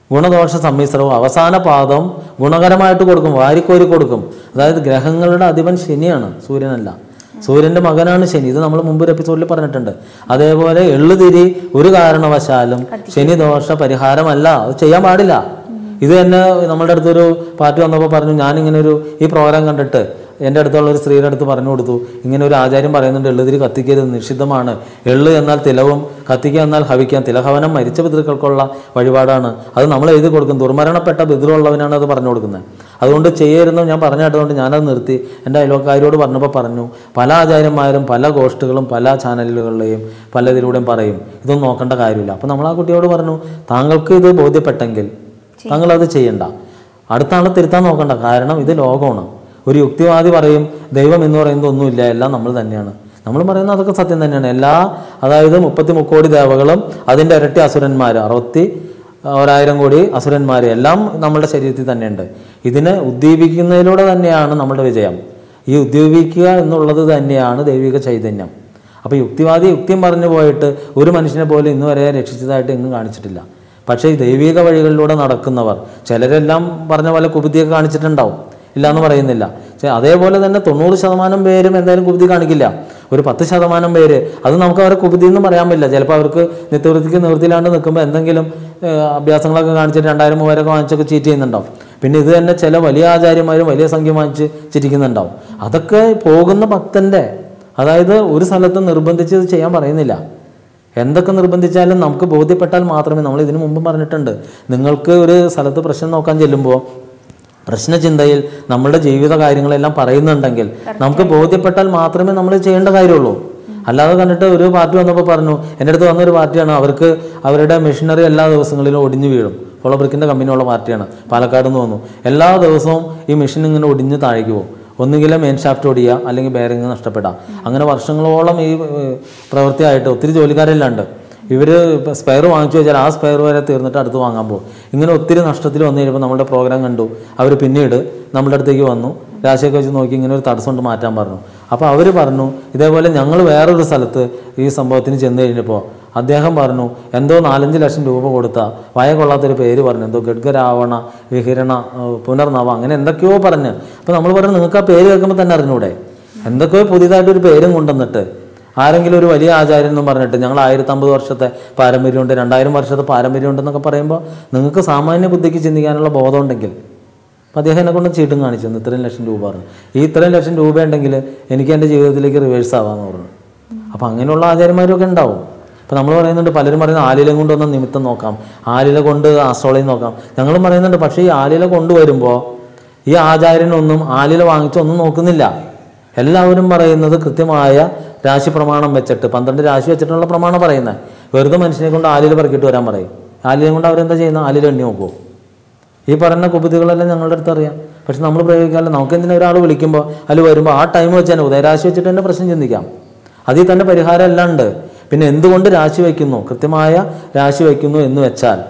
ഗുണദോഷ സമ്മിശ്രവും അവസാന പാദം ഗുണകരമായിട്ട് കൊടുക്കും വാരിക്കോരി കൊടുക്കും അതായത് ഗ്രഹങ്ങളുടെ അധിപൻ ശനിയാണ് സൂര്യനല്ല സൂര്യന്റെ മകനാണ് ശനി ഇത് നമ്മൾ മുമ്പ് ഒരു എപ്പിസോഡിൽ പറഞ്ഞിട്ടുണ്ട് അതേപോലെ എള്ളുതിരി ഒരു കാരണവശാലും ശനി ദോഷ പരിഹാരമല്ല അത് ചെയ്യാൻ പാടില്ല ഇത് തന്നെ നമ്മുടെ അടുത്തൊരു പാർട്ടി വന്നപ്പോൾ പറഞ്ഞു ഞാനിങ്ങനെ ഒരു ഈ പ്രോഗ്രാം കണ്ടിട്ട് എൻ്റെ അടുത്തുള്ള ഒരു സ്ത്രീയുടെ അടുത്ത് പറഞ്ഞു കൊടുത്തു ഇങ്ങനെ ഒരു ആചാര്യം പറയുന്നുണ്ട് എള്ളുതിരി കത്തിക്കരുത് നിഷിദ്ധമാണ് എള്ള് എന്നാൽ തിലവും കത്തിക്കുക എന്നാൽ ഹവിക്കാം തിലഹവനം മരിച്ച പിതൃക്കൾക്കുള്ള വഴിപാടാണ് അത് നമ്മൾ എഴുതി കൊടുക്കും ദുർമരണപ്പെട്ട പിതൃള്ളവനാണ് അത് പറഞ്ഞു കൊടുക്കുന്നത് അതുകൊണ്ട് ചെയ്യരുന്നു ഞാൻ പറഞ്ഞു കേട്ടതുകൊണ്ട് ഞാനത് നിർത്തി എൻ്റെ അയൽവക്കാരോട് പറഞ്ഞപ്പോൾ പറഞ്ഞു പല ആചാര്യന്മാരും പല ഗോഷ്ഠികളും പല ചാനലുകളിലെയും പല ഇതിലൂടെയും പറയും ഇതൊന്നും നോക്കേണ്ട കാര്യമില്ല അപ്പോൾ നമ്മൾ ആ കുട്ടിയോട് പറഞ്ഞു താങ്കൾക്ക് ഇത് ബോധ്യപ്പെട്ടെങ്കിൽ താങ്കൾ അത് ചെയ്യണ്ട അടുത്ത ആളെ തിരുത്താൻ നോക്കണ്ട കാരണം ഇത് ലോകമാണ് ഒരു യുക്തിവാദി പറയും ദൈവം എന്ന് പറയുന്നത് ഒന്നുമില്ല എല്ലാം നമ്മൾ തന്നെയാണ് നമ്മൾ പറയുന്നത് അതൊക്കെ സത്യം തന്നെയാണ് എല്ലാ അതായത് മുപ്പത്തി മുക്കോടി ദേവകളും അതിൻ്റെ ഇരട്ടി അസുരന്മാർ അറുപത്തി ഒരായിരം കോടി അസുരന്മാർ എല്ലാം നമ്മുടെ ശരീരത്തിൽ തന്നെയുണ്ട് ഇതിനെ ഉദ്ദീപിക്കുന്നതിലൂടെ തന്നെയാണ് നമ്മുടെ വിജയം ഈ ഉദ്ദീപിക്കുക എന്നുള്ളത് തന്നെയാണ് ദൈവിക ചൈതന്യം അപ്പോൾ യുക്തിവാദി യുക്തിയും പറഞ്ഞു പോയിട്ട് ഒരു മനുഷ്യനെ പോലും ഇന്ന് വരെ രക്ഷിച്ചതായിട്ട് എങ്ങും കാണിച്ചിട്ടില്ല പക്ഷേ ഈ ദൈവിക വഴികളിലൂടെ നടക്കുന്നവർ ചിലരെല്ലാം പറഞ്ഞ പോലെ കുബുദ്ധിയൊക്കെ കാണിച്ചിട്ടുണ്ടാവും ഇല്ല എന്ന് പറയുന്നില്ല പക്ഷേ അതേപോലെ തന്നെ തൊണ്ണൂറ് ശതമാനം പേരും എന്തായാലും കുബുദ്ധി കാണിക്കില്ല ഒരു പത്ത് ശതമാനം പേര് അത് നമുക്ക് അവരെ കുബുദ്ധി എന്ന് പറയാൻ പറ്റില്ല ചിലപ്പോൾ അവർക്ക് നിത്യവൃത്തിക്ക് നിവൃത്തിയിലാണ്ട് നിൽക്കുമ്പോൾ എന്തെങ്കിലും ഏഹ്, അഭ്യാസങ്ങളൊക്കെ കാണിച്ചിട്ട് രണ്ടായിരം മൂവായിരം വാങ്ങിച്ചൊക്കെ ചീറ്റ് ചെയ്യുന്നുണ്ടാവും പിന്നെ ഇത് തന്നെ ചില വലിയ ആചാര്യന്മാരും വലിയ സംഖ്യ വാങ്ങിച്ച് ചിരിക്കുന്നുണ്ടാവും അതൊക്കെ പോകുന്ന ഭക്തന്റെ അതായത് ഒരു സ്ഥലത്ത് നിർബന്ധിച്ച് ഇത് ചെയ്യാൻ പറയുന്നില്ല എന്തൊക്കെ നിർബന്ധിച്ചാലും നമുക്ക് ബോധ്യപ്പെട്ടാൽ മാത്രമേ നമ്മൾ ഇതിനു മുമ്പ് പറഞ്ഞിട്ടുണ്ട് നിങ്ങൾക്ക് ഒരു സ്ഥലത്ത് പ്രശ്നം നോക്കാൻ ചെല്ലുമ്പോൾ പ്രശ്നചിന്തയിൽ നമ്മളുടെ ജീവിത കാര്യങ്ങളെല്ലാം പറയുന്നുണ്ടെങ്കിൽ നമുക്ക് ബോധ്യപ്പെട്ടാൽ മാത്രമേ നമ്മൾ ചെയ്യേണ്ട കാര്യമുള്ളൂ അല്ലാതെ കണ്ടിട്ട് ഒരു പാർട്ടി വന്നപ്പോൾ പറഞ്ഞു എൻ്റെ അടുത്ത് വന്ന ഒരു പാർട്ടിയാണ് അവർക്ക് അവരുടെ മെഷീനറി എല്ലാ ദിവസങ്ങളിലും ഒടിഞ്ഞു വീഴും കൊളബ്രിക്കിൻ്റെ കമ്പനിയുള്ള പാർട്ടിയാണ് പാലക്കാട് നിന്ന് വന്നു എല്ലാ ദിവസവും ഈ മെഷീൻ ഇങ്ങനെ ഒടിഞ്ഞ് താഴേക്ക് പോകും ഒന്നുകിൽ മെയിൻ ഷാഫ്റ്റ് ഒടിയുക അല്ലെങ്കിൽ ബെയറിങ് നഷ്ടപ്പെടാം അങ്ങനെ വർഷങ്ങളോളം ഈ ഏഹ്, പ്രവൃത്തിയായിട്ട് ഒത്തിരി ജോലിക്കാരെല്ലാം ഇവർ സ്പെയർ വാങ്ങിച്ചു വെച്ചാൽ ആ സ്പെയർ വരെ തീർന്നിട്ട് അടുത്ത് വാങ്ങാൻ പോകും ഇങ്ങനെ ഒത്തിരി നഷ്ടത്തിൽ വന്നു കഴിയുമ്പോൾ നമ്മുടെ പ്രോഗ്രാം കണ്ടു അവർ പിന്നീട് നമ്മുടെ അടുത്തേക്ക് വന്നു രാശിയൊക്കെ വെച്ച് നോക്കി ഇങ്ങനെ ഒരു തടസ്സം കൊണ്ട് മാറ്റാൻ പറഞ്ഞു അപ്പോൾ അവർ പറഞ്ഞു ഇതേപോലെ ഞങ്ങൾ വേറൊരു സ്ഥലത്ത് ഈ സംഭവത്തിന് ചെന്ന് കഴിഞ്ഞപ്പോൾ അദ്ദേഹം പറഞ്ഞു എന്തോ നാലഞ്ച് ലക്ഷം രൂപ കൊടുത്ത വയ കൊള്ളാത്തൊരു പേര് പറഞ്ഞു എന്തോ ഗഡ്ഗരാവണ വിഹിരണ ഏഹ്, പുനർനവ അങ്ങനെ എന്തൊക്കെയോ പറഞ്ഞ് അപ്പോൾ നമ്മൾ പറഞ്ഞു നിങ്ങൾക്ക് ആ പേര് കേൾക്കുമ്പോൾ തന്നെ അറിഞ്ഞൂടെ എന്തൊക്കെയോ പുതിയതായിട്ടൊരു പേരും കൊണ്ടുവന്നിട്ട് ആരെങ്കിലും ഒരു വലിയ ആചാര്യൻ എന്നും പറഞ്ഞിട്ട് ഞങ്ങൾ ആയിരത്തമ്പത് വർഷത്തെ പാരമ്പര്യമുണ്ട് രണ്ടായിരം വർഷത്തെ പാരമ്പര്യമുണ്ടെന്നൊക്കെ പറയുമ്പോൾ നിങ്ങൾക്ക് സാമാന്യ ബുദ്ധിക്ക് ചിന്തിക്കാനുള്ള ബോധം ഉണ്ടെങ്കിൽ അപ്പോൾ അദ്ദേഹം എന്നെ കൊണ്ട് ചീട്ടും കാണിച്ചു തന്നു ഇത്രയും ലക്ഷം രൂപ പറഞ്ഞു ഈ ഇത്രയും ലക്ഷം രൂപ ഉണ്ടെങ്കിൽ എനിക്ക് എൻ്റെ ജീവിതത്തിലേക്ക് റിവേഴ്സ് ആവാമെന്ന് പറഞ്ഞു അപ്പോൾ അങ്ങനെയുള്ള ആചാര്യന്മാരൊക്കെ ഉണ്ടാവും അപ്പോൾ നമ്മൾ പറയുന്നുണ്ട് പലരും പറയുന്നത് ആലില കൊണ്ടൊന്ന് നിമിത്തം നോക്കാം ആലില കൊണ്ട് ആസ്ട്രോളജി നോക്കാം ഞങ്ങളും പറയുന്നുണ്ട് പക്ഷേ ഈ ആലില കൊണ്ടുവരുമ്പോൾ ഈ ആചാര്യനൊന്നും ആലില വാങ്ങിച്ചൊന്നും നോക്കുന്നില്ല എല്ലാവരും പറയുന്നത് കൃത്യമായ രാശി പ്രമാണം വെച്ചിട്ട് പന്ത്രണ്ട് രാശി വെച്ചിട്ടുള്ള പ്രമാണം പറയുന്നത് വെറുതെ മനുഷ്യനെ കൊണ്ട് ആലില പറക്കിയിട്ട് വരാൻ പറയും ആലില കൊണ്ട് അവരെന്താ ചെയ്യുന്നത് ആലില എണ്ണി നോക്കുമോ ഈ പറഞ്ഞ കുബുദ്ധികളെല്ലാം ഞങ്ങളുടെ അടുത്ത് അറിയാം പക്ഷെ നമ്മൾ പ്രയോഗിക്കാറില്ല നമുക്ക് എന്തിനാ ഒരാൾ വിളിക്കുമ്പോൾ അതിൽ വരുമ്പോൾ ആ ടൈം വെച്ച് തന്നെ ഉദയരാശി വെച്ചിട്ട് തന്നെ പ്രശ്നം ചിന്തിക്കാം അതിൽ തന്നെ പരിഹാരം എല്ലാം ഉണ്ട് പിന്നെ എന്തുകൊണ്ട് രാശി വയ്ക്കുന്നു കൃത്യമായ രാശി വയ്ക്കുന്നു എന്ന് വെച്ചാൽ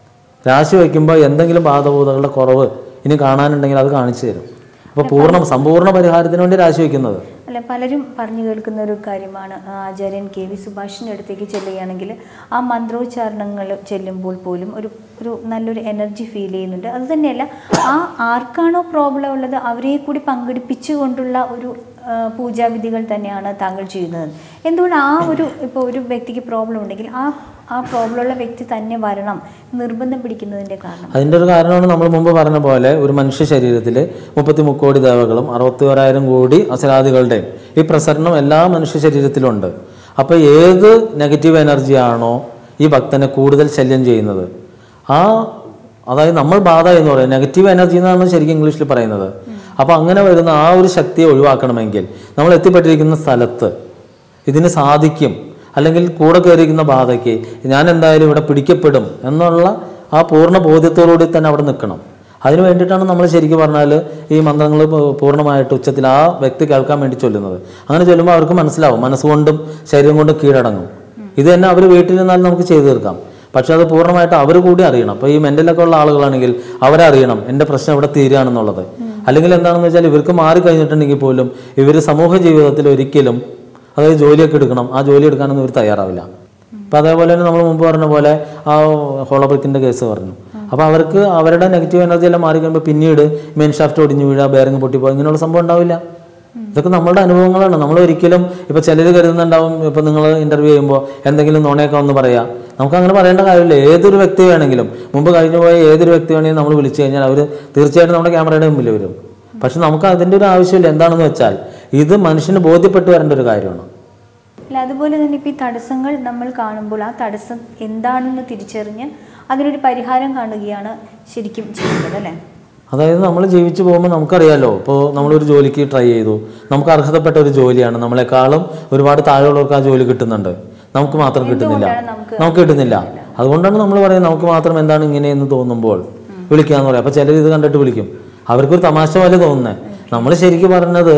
രാശി വയ്ക്കുമ്പോൾ എന്തെങ്കിലും ബാധഭൂതങ്ങളുടെ കുറവ് ഇനി കാണാനുണ്ടെങ്കിൽ അത് കാണിച്ചു തരും അപ്പോൾ പൂർണ്ണ സമ്പൂർണ്ണ പരിഹാരത്തിന് വേണ്ടി രാശി വയ്ക്കുന്നത് അല്ല പലരും പറഞ്ഞു കേൾക്കുന്ന ഒരു കാര്യമാണ് ആ, ആചാര്യൻ കെ വി സുഭാഷിൻ്റെ അടുത്തേക്ക് ചെല്ലുകയാണെങ്കിൽ ആ മന്ത്രോച്ചാരണങ്ങൾ ചെല്ലുമ്പോൾ പോലും ഒരു ഒരു നല്ലൊരു എനർജി ഫീൽ ചെയ്യുന്നുണ്ട് അത് തന്നെയല്ല ആ ആർക്കാണോ പ്രോബ്ലം ഉള്ളത് അവരെ കൂടി പങ്കെടുപ്പിച്ചുകൊണ്ടുള്ള ഒരു ആ, പൂജാവിധികൾ തന്നെയാണ് താങ്കൾ ചെയ്യുന്നത് എന്തുകൊണ്ട് ആ ഒരു ഇപ്പോൾ ഒരു വ്യക്തിക്ക് പ്രോബ്ലം ഉണ്ടെങ്കിൽ ആ ആ പ്രോബ്ലം ഉള്ള വ്യക്തി തന്നെ വരണം നിർബന്ധം പിടിക്കുന്നതിൻ്റെ കാരണം അതിൻ്റെ ഒരു കാരണമാണ് നമ്മൾ മുമ്പ് പറഞ്ഞ പോലെ ഒരു മനുഷ്യ ശരീരത്തിൽ മുപ്പത്തി മുക്കോടി ദേവകളും അറുപത്തി ഓരായിരം കോടി അസരാദികളുടെയും ഈ പ്രസരണം എല്ലാ മനുഷ്യ ശരീരത്തിലുണ്ട് അപ്പോൾ ഏത് നെഗറ്റീവ് എനർജിയാണോ ഈ ഭക്തനെ കൂടുതൽ ശല്യം ചെയ്യുന്നത് ആ അതായത് നമ്മൾ ബാധ എന്ന് പറയുന്നത് നെഗറ്റീവ് എനർജി എന്നാണ് ശരിക്കും ഇംഗ്ലീഷിൽ പറയുന്നത് അപ്പോൾ അങ്ങനെ വരുന്ന ആ ഒരു ശക്തിയെ ഒഴിവാക്കണമെങ്കിൽ നമ്മൾ എത്തിപ്പെട്ടിരിക്കുന്ന സ്ഥലത്ത് ഇതിന് സാധിക്കും അല്ലെങ്കിൽ കൂടെ കയറിയിരിക്കുന്ന ബാധയ്ക്ക് ഞാൻ എന്തായാലും ഇവിടെ പിടിക്കപ്പെടും എന്നുള്ള ആ പൂർണ്ണ ബോധ്യത്തോടുകൂടി തന്നെ അവിടെ നിൽക്കണം അതിന് വേണ്ടിയിട്ടാണ് നമ്മൾ ശരിക്കും പറഞ്ഞാൽ ഈ മന്ത്രങ്ങൾ പൂർണ്ണമായിട്ട് ഉച്ചത്തിൽ ആ വ്യക്തി കേൾക്കാൻ വേണ്ടി ചൊല്ലുന്നത് അങ്ങനെ ചൊല്ലുമ്പോൾ അവർക്ക് മനസ്സിലാവും മനസ്സുകൊണ്ടും ശരീരം കൊണ്ടും കീഴടങ്ങും ഇത് തന്നെ അവർ വീട്ടിൽ നിന്നാൽ നമുക്ക് ചെയ്തു തീർക്കാം പക്ഷെ അത് പൂർണ്ണമായിട്ട് അവർ കൂടി അറിയണം അപ്പോൾ ഈ മെൻ്റലൊക്കെ ഉള്ള ആളുകളാണെങ്കിൽ അവരറിയണം എൻ്റെ പ്രശ്നം ഇവിടെ തീരുകയാണെന്നുള്ളത് അല്ലെങ്കിൽ എന്താണെന്ന് വെച്ചാൽ ഇവർക്ക് മാറി കഴിഞ്ഞിട്ടുണ്ടെങ്കിൽ പോലും ഇവർ സമൂഹ ജീവിതത്തിൽ ഒരിക്കലും അതായത് ജോലിയൊക്കെ എടുക്കണം ആ ജോലി എടുക്കാനൊന്നും ഇവർ തയ്യാറാവില്ല അപ്പം അതേപോലെ തന്നെ നമ്മൾ മുമ്പ് പറഞ്ഞ പോലെ ആ ഹോളോബ്രിക്കിൻ്റെ കേസ് പറഞ്ഞു അപ്പോൾ അവർക്ക് അവരുടെ നെഗറ്റീവ് എനർജി എല്ലാം മാറി കഴിയുമ്പോൾ പിന്നീട് മെയിൻ ഷാഫ്റ്റ് ഒടിഞ്ഞു വീഴുക ബേറിങ് പൊട്ടിപ്പോകുക ഇങ്ങനെയുള്ള സംഭവം ഉണ്ടാവില്ല ഇതൊക്കെ നമ്മളുടെ അനുഭവങ്ങളാണ് നമ്മൾ ഒരിക്കലും ഇപ്പോൾ ചിലർ കരുതുന്നുണ്ടാവും ഇപ്പോൾ നിങ്ങൾ ഇൻ്റർവ്യൂ ചെയ്യുമ്പോൾ എന്തെങ്കിലും നുണയൊക്കെ ഒന്ന് പറയാം നമുക്ക് അങ്ങനെ പറയേണ്ട കാര്യമില്ല ഏതൊരു വ്യക്തി വേണമെങ്കിലും മുമ്പ് കഴിഞ്ഞു പോയ ഏതൊരു വ്യക്തി വേണമെങ്കിലും നമ്മൾ വിളിച്ചു കഴിഞ്ഞാൽ അവർ തീർച്ചയായിട്ടും നമ്മുടെ ക്യാമറയുടെ മുമ്പിൽ വരും പക്ഷെ നമുക്ക് അതിൻ്റെ ഒരു ആവശ്യമില്ല എന്താണെന്ന് വെച്ചാൽ ഇത് മനുഷ്യന് ബോധ്യപ്പെട്ടു വരേണ്ട ഒരു കാര്യമാണ് അല്ല അതുപോലെ തന്നെ ഇപ്പോൾ ഈ തടസ്സങ്ങൾ നമ്മൾ കാണുമ്പോൾ ആ തടസ്സം എന്താണെന്ന് തിരിച്ചറിഞ്ഞ് അതിനൊരു പരിഹാരം കാണുകയാണ് ശരിക്കും ചെയ്യേണ്ടത് അല്ലേ അതായത് നമ്മൾ ജീവിച്ചു പോകുമ്പോൾ നമുക്കറിയാലോ ഇപ്പോൾ നമ്മളൊരു ജോലിക്ക് ട്രൈ ചെയ്തു നമുക്ക് അർഹതപ്പെട്ട ഒരു ജോലിയാണ് നമ്മളെക്കാളും ഒരുപാട് താഴെയുള്ളവർക്ക് ആ ജോലി കിട്ടുന്നുണ്ട് നമുക്ക് മാത്രം കിട്ടുന്നില്ല നമുക്ക് കിട്ടുന്നില്ല അതുകൊണ്ടാണ് നമ്മൾ പറയുന്നത് നമുക്ക് മാത്രം എന്താണ് ഇങ്ങനെയെന്ന് തോന്നുമ്പോൾ വിളിക്കാന്ന് പറയാം അപ്പോൾ ചിലർ ഇത് കണ്ടിട്ട് വിളിക്കും അവർക്കൊരു തമാശ പോലെ തോന്നുന്നത് നമ്മൾ ശരിക്കും പറഞ്ഞത്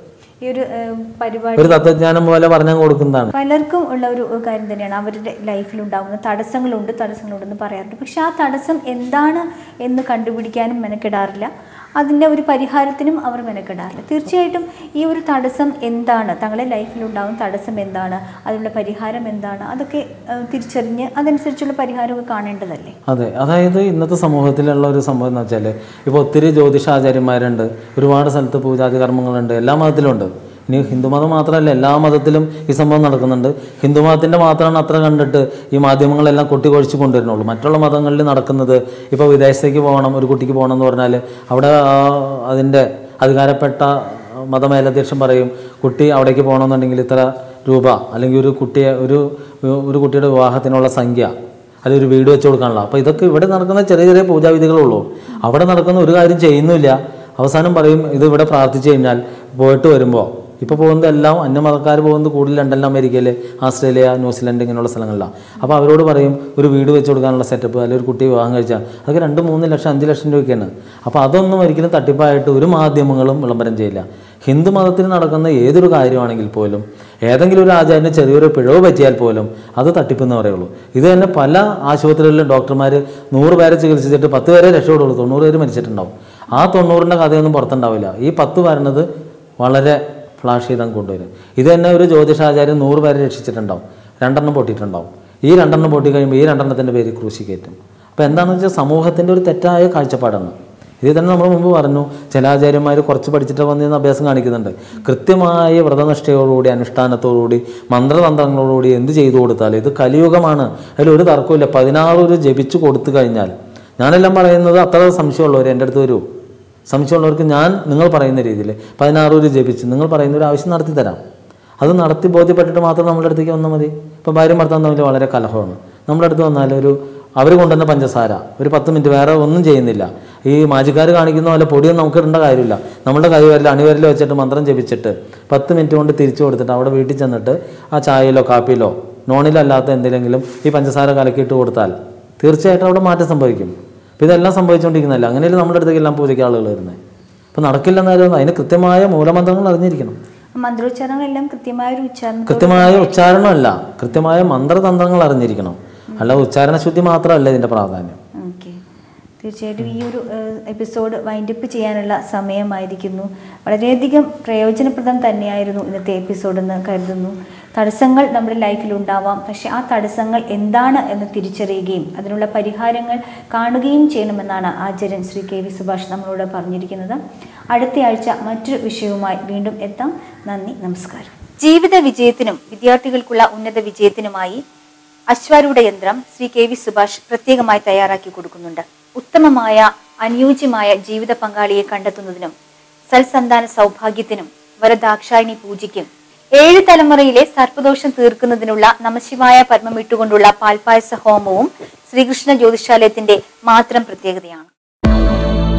ഈ ഒരു ഏഹ്, പരിപാടി ഒരു തത്വജ്ഞാനം പോലെ പറഞ്ഞു കൊടുക്കുന്നതാണ് പലർക്കും ഉള്ള ഒരു കാര്യം തന്നെയാണ് അവരുടെ ലൈഫിൽ ഉണ്ടാകുന്ന തടസ്സങ്ങളുണ്ട് തടസ്സങ്ങളുണ്ടെന്ന് പറയാറുണ്ട് പക്ഷെ ആ തടസ്സം എന്താണ് എന്ന് കണ്ടുപിടിക്കാനും മെനക്കെടാറില്ല അതിൻ്റെ ഒരു പരിഹാരത്തിനും അവർ മെനക്കെടാറില്ല തീർച്ചയായിട്ടും ഈ ഒരു തടസ്സം എന്താണ് തങ്ങളുടെ ലൈഫിൽ ഉണ്ടാകുന്ന തടസ്സം എന്താണ് അതിനുള്ള പരിഹാരം എന്താണ് അതൊക്കെ ഏഹ്, തിരിച്ചറിഞ്ഞ് അതനുസരിച്ചുള്ള പരിഹാരമൊക്കെ കാണേണ്ടതല്ലേ അതെ അതായത് ഇന്നത്തെ സമൂഹത്തിലുള്ള ഒരു സംഭവം എന്ന് വെച്ചാൽ ഇപ്പോൾ ഒത്തിരി ജ്യോതിഷാചാര്യന്മാരുണ്ട് ഒരുപാട് സ്ഥലത്ത് പൂജാതി കർമ്മങ്ങളുണ്ട് എല്ലാ മതത്തിലുണ്ട് ഇനി ഹിന്ദുമതം മാത്രമല്ല എല്ലാ മതത്തിലും ഈ സംഭവം നടക്കുന്നുണ്ട് ഹിന്ദുമതത്തിൻ്റെ മാത്രമാണ് അത്ര കണ്ടിട്ട് ഈ മാധ്യമങ്ങളെല്ലാം കൊട്ടിക്കൊഴിച്ച് കൊണ്ടുവരുന്നുള്ളൂ മറ്റുള്ള മതങ്ങളിൽ നടക്കുന്നത് ഇപ്പോൾ വിദേശത്തേക്ക് പോകണം ഒരു കുട്ടിക്ക് പോകണം എന്ന് പറഞ്ഞാൽ അവിടെ ആ അതിൻ്റെ അധികാരപ്പെട്ട മതമേലധ്യക്ഷൻ പറയും കുട്ടി അവിടേക്ക് പോകണമെന്നുണ്ടെങ്കിൽ ഇത്ര രൂപ അല്ലെങ്കിൽ ഒരു കുട്ടിയെ ഒരു ഒരു കുട്ടിയുടെ വിവാഹത്തിനുള്ള സംഖ്യ അല്ലെങ്കിൽ ഒരു വീട് വെച്ച് കൊടുക്കാനുള്ള അപ്പോൾ ഇതൊക്കെ ഇവിടെ നടക്കുന്ന ചെറിയ ചെറിയ പൂജാവിധികളുള്ളൂ അവിടെ നടക്കുന്ന ഒരു കാര്യം ചെയ്യുന്നില്ല അവസാനം പറയും ഇത് ഇവിടെ പ്രാർത്ഥിച്ചു കഴിഞ്ഞാൽ പോയിട്ട് വരുമ്പോൾ ഇപ്പോൾ പോകുന്നത് എല്ലാം അന്യമതക്കാർ പോകുന്നത് കൂടുതൽ ലണ്ടനിൽ അമേരിക്കയിൽ ആസ്ട്രേലിയ ന്യൂസിലൻഡ് ഇങ്ങനെയുള്ള സ്ഥലങ്ങളിലാണ് അപ്പോൾ അവരോട് പറയും ഒരു വീട് വെച്ച് കൊടുക്കാനുള്ള സെറ്റപ്പ് അല്ലെങ്കിൽ ഒരു കുട്ടി വിവാഹം കഴിച്ചാൽ അതൊക്കെ രണ്ട് മൂന്ന് ലക്ഷം അഞ്ച് ലക്ഷം രൂപയ്ക്കാണ് അപ്പോൾ അതൊന്നും ഒരിക്കലും തട്ടിപ്പായിട്ട് ഒരു മാധ്യമങ്ങളും വിളംബരം ചെയ്യില്ല ഹിന്ദു മതത്തിൽ നടക്കുന്ന ഏതൊരു കാര്യമാണെങ്കിൽ പോലും ഏതെങ്കിലും ഒരു ആചാര്യന് ചെറിയൊരു പിഴവ് പറ്റിയാൽ പോലും അത് തട്ടിപ്പെന്ന് പറയുള്ളൂ ഇത് തന്നെ പല ആശുപത്രികളിലും ഡോക്ടർമാർ നൂറ് പേരെ ചികിത്സിച്ചിട്ട് പത്ത് പേരെ രക്ഷപ്പെടുള്ളൂ തൊണ്ണൂറ് പേര് മരിച്ചിട്ടുണ്ടാവും ആ തൊണ്ണൂറിൻ്റെ കഥയൊന്നും പുറത്തുണ്ടാവില്ല ഈ പത്ത് വരുന്നത് വളരെ ഫ്ലാഷ് ചെയ്താൽ കൊണ്ടുവരും ഇത് തന്നെ ഒരു ജ്യോതിഷാചാര്യൻ നൂറ് പേരെ രക്ഷിച്ചിട്ടുണ്ടാവും രണ്ടെണ്ണം പൊട്ടിയിട്ടുണ്ടാവും ഈ രണ്ടെണ്ണം പൊട്ടി കഴിയുമ്പോൾ ഈ രണ്ടെണ്ണത്തിൻ്റെ പേര് ക്രൂശി കയറ്റും അപ്പോൾ എന്താണെന്ന് വെച്ചാൽ സമൂഹത്തിൻ്റെ ഒരു തെറ്റായ കാഴ്ചപ്പാടാണ് ഇത് തന്നെ നമ്മൾ മുമ്പ് പറഞ്ഞു ചില ആചാര്യന്മാർ കുറച്ച് പഠിച്ചിട്ട് വന്നിരുന്ന അഭ്യാസം കാണിക്കുന്നുണ്ട് കൃത്യമായ വ്രതനിഷ്ഠയോടുകൂടി അനുഷ്ഠാനത്തോടുകൂടി മന്ത്രതന്ത്രങ്ങളോടുകൂടി എന്ത് ചെയ്തു കൊടുത്താൽ ഇത് കലിയുഗമാണ് അതിൽ ഒരു തർക്കമില്ല പതിനാറ് ഒരു ജപിച്ചു കൊടുത്തു കഴിഞ്ഞാൽ ഞാനെല്ലാം പറയുന്നത് അത്ര സംശയമുള്ളവർ എൻ്റെ അടുത്ത് വരൂ സംശയമുള്ളവർക്ക് ഞാൻ നിങ്ങൾ പറയുന്ന രീതിയിൽ പതിനാറ് ഒരു ജപിച്ച് നിങ്ങൾ പറയുന്ന ഒരു ആവശ്യം നടത്തി തരാം അത് നടത്തി ബോധ്യപ്പെട്ടിട്ട് മാത്രം നമ്മുടെ അടുത്തേക്ക് വന്നാൽ മതി ഇപ്പോൾ ഭാര്യ ഭർത്താവ് തമ്മിൽ വളരെ കലഹമാണ് നമ്മുടെ അടുത്ത് വന്നാൽ ഒരു അവർ കൊണ്ടുവന്ന പഞ്ചസാര ഒരു പത്ത് മിനിറ്റ് വേറെ ഒന്നും ചെയ്യുന്നില്ല ഈ മാജിക്കാർ കാണിക്കുന്ന പോലെ പൊടിയൊന്നും നമുക്ക് ഇടേണ്ട കാര്യമില്ല നമ്മുടെ കൈവരിൽ അണിവരിൽ വെച്ചിട്ട് മന്ത്രം ജപിച്ചിട്ട് പത്ത് മിനിറ്റ് കൊണ്ട് തിരിച്ചു കൊടുത്തിട്ട് അവിടെ വീട്ടിൽ ചെന്നിട്ട് ആ ചായയിലോ കാപ്പിയിലോ നോണിലല്ലാത്ത എന്തെങ്കിലും ഈ പഞ്ചസാര കലക്കിയിട്ട് കൊടുത്താൽ തീർച്ചയായിട്ടും അവിടെ മാറ്റം സംഭവിക്കും അപ്പോൾ ഇതെല്ലാം സംഭവിച്ചുകൊണ്ടിരിക്കുന്നതല്ല അങ്ങനെയല്ലേ നമ്മുടെ അടുത്തേക്ക് എല്ലാം പൂജയ്ക്ക് ആളുകൾ വരുന്നത് അപ്പോൾ നടക്കില്ലെന്നായിരുന്നു അതിന് കൃത്യമായ മൂലമന്ത്രങ്ങൾ അറിഞ്ഞിരിക്കണം മന്ത്രോച്ചാരണങ്ങളെല്ലാം കൃത്യമായ ഒരു ഉച്ചാരണം കൃത്യമായ ഉച്ചാരണമല്ല കൃത്യമായ മന്ത്രതന്ത്രങ്ങൾ അറിഞ്ഞിരിക്കണം അല്ല ഉച്ചാരണ ശുദ്ധി മാത്രമല്ല ഇതിൻ്റെ പ്രാധാന്യം ഓക്കെ തീർച്ചയായിട്ടും ഈ ഒരു എപ്പിസോഡ് വൈൻഡപ്പ് ചെയ്യാനുള്ള സമയമായിരിക്കുന്നു വളരെയധികം പ്രയോജനപ്രദം തന്നെയായിരുന്നു ഇന്നത്തെ എപ്പിസോഡ് എന്ന് കരുതുന്നു തടസ്സങ്ങൾ നമ്മുടെ ലൈഫിൽ ഉണ്ടാവാം പക്ഷെ ആ തടസ്സങ്ങൾ എന്താണ് എന്ന് തിരിച്ചറിയുകയും അതിനുള്ള പരിഹാരങ്ങൾ കാണുകയും ചെയ്യണമെന്നാണ് ആചാര്യൻ ശ്രീ കെ വി സുഭാഷ് നമ്മളോട് പറഞ്ഞിരിക്കുന്നത് അടുത്തയാഴ്ച മറ്റൊരു വിഷയവുമായി വീണ്ടും എത്താം നന്ദി നമസ്കാരം ജീവിത വിജയത്തിനും വിദ്യാർത്ഥികൾക്കുള്ള ഉന്നത വിജയത്തിനുമായി അശ്വാരൂഢ യന്ത്രം ശ്രീ കെ വി സുഭാഷ് പ്രത്യേകമായി തയ്യാറാക്കി കൊടുക്കുന്നുണ്ട് ഉത്തമമായ അനുയോജ്യമായ ജീവിത പങ്കാളിയെ കണ്ടെത്തുന്നതിനും സൽസന്താന സൗഭാഗ്യത്തിനും വരദാക്ഷായണി പൂജയ്ക്കും ഏഴ് തലമുറയിലെ സർപ്പദോഷം തീർക്കുന്നതിനുള്ള നമശിവായ പത്മം ഇട്ടുകൊണ്ടുള്ള പാൽപായസ ഹോമവും ശ്രീകൃഷ്ണ ജ്യോതിഷാലയത്തിന്റെ മാത്രം പ്രത്യേകതയാണ്